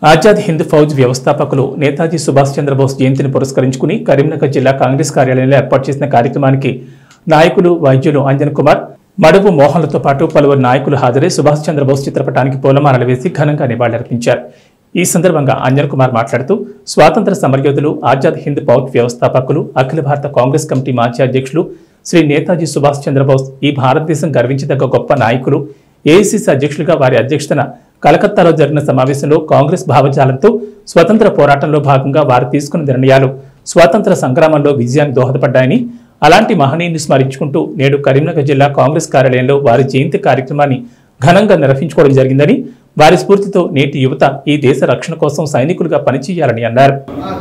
ఆజాద్ హింద్ ఫౌజ్ వ్యవస్థాపకులు నేతాజీ సుభాష్ చంద్రబోస్ జయంతిని పురస్కరించుకుని కరీంనగర్ జిల్లా కాంగ్రెస్ కార్యాలయంలో ఏర్పాటు చేసిన కార్యక్రమానికి నాయకులు వైద్యులు అంజన్ కుమార్ మడుపు మోహన్లతో పాటు పలువురు నాయకులు హాజరై సుభాష్ చంద్రబోస్ చిత్రపటానికి పూలమాలలు వేసి ఘనంగా నివాళులర్పించారు ఈ సందర్భంగా అంజన్ కుమార్ మాట్లాడుతూ స్వాతంత్ర సమరయోధులు ఆజాద్ హింద్ ఫౌజ్ వ్యవస్థాపకులు అఖిల భారత కాంగ్రెస్ కమిటీ మాజీ అధ్యక్షులు శ్రీ నేతాజీ సుభాష్ చంద్రబోస్ ఈ భారతదేశం గర్వించదగ్గ గొప్ప నాయకులు ఏఐసిసి అధ్యక్షులుగా వారి అధ్యక్షతన కలకత్తాలో జరిగిన సమావేశంలో కాంగ్రెస్ భావజాలంతో స్వతంత్ర పోరాటంలో భాగంగా వారు తీసుకున్న నిర్ణయాలు స్వాతంత్ర సంగ్రామంలో విజయానికి దోహదపడ్డాయని అలాంటి మహనీయుని స్మరించుకుంటూ నేడు కరీంనగర్ జిల్లా కాంగ్రెస్ కార్యాలయంలో వారి జయంతి కార్యక్రమాన్ని ఘనంగా నిర్వహించుకోవడం జరిగిందని వారి స్ఫూర్తితో నేటి యువత ఈ దేశ రక్షణ కోసం సైనికులుగా పనిచేయాలని అన్నారు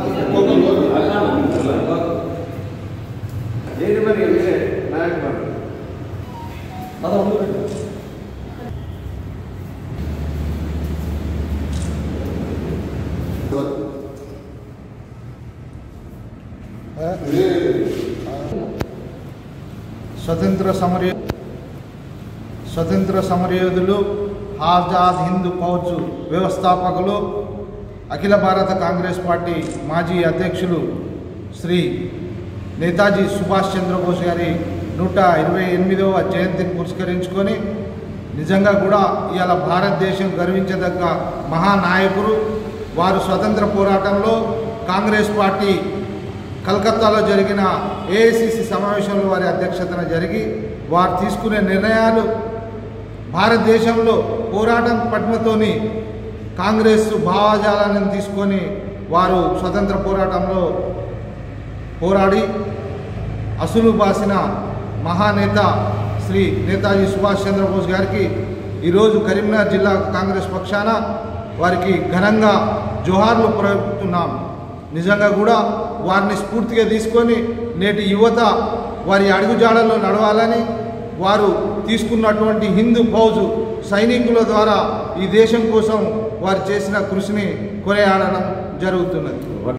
ఏది మరి ఇదే నాయక్ మరి స్వతంత్ర సమర స్వతంత్ర సమరయోధులు ఆజాద్ హింద్ ఫౌజ్ వ్యవస్థాపకులు అఖిల భారత కాంగ్రెస్ పార్టీ మాజీ అధ్యక్షులు శ్రీ నేతాజీ సుభాష్ చంద్రబోస్ గారి నూట ఇరవై ఎనిమిదవ జయంతిని పురస్కరించుకొని నిజంగా కూడా ఇవాళ భారతదేశం గర్వించదగ్గ మహానాయకుడు వారు స్వతంత్ర పోరాటంలో కాంగ్రెస్ పార్టీ కలకత్తాలో జరిగిన ఏఐసిసి సమావేశంలో వారి అధ్యక్షతన జరిగి వారు తీసుకునే నిర్ణయాలు భారతదేశంలో పోరాటం పట్మతోని కాంగ్రెస్ భావజాలాన్ని తీసుకొని వారు స్వతంత్ర పోరాటంలో పోరాడి అసులు బాసిన మహానేత శ్రీ నేతాజీ సుభాష్ చంద్రబోస్ గారికి ఈరోజు కరీంనగర్ జిల్లా కాంగ్రెస్ పక్షాన వారికి ఘనంగా జోహార్లు ప్రయుక్తున్నాం నిజంగా కూడా వారిని స్ఫూర్తిగా తీసుకొని నేటి యువత వారి అడుగుజాడల్లో నడవాలని వారు తీసుకున్నటువంటి హిందూ ఫౌజు సైనికుల ద్వారా ఈ దేశం కోసం వారు చేసిన కృషిని కొనియాడడం జరుగుతున్నది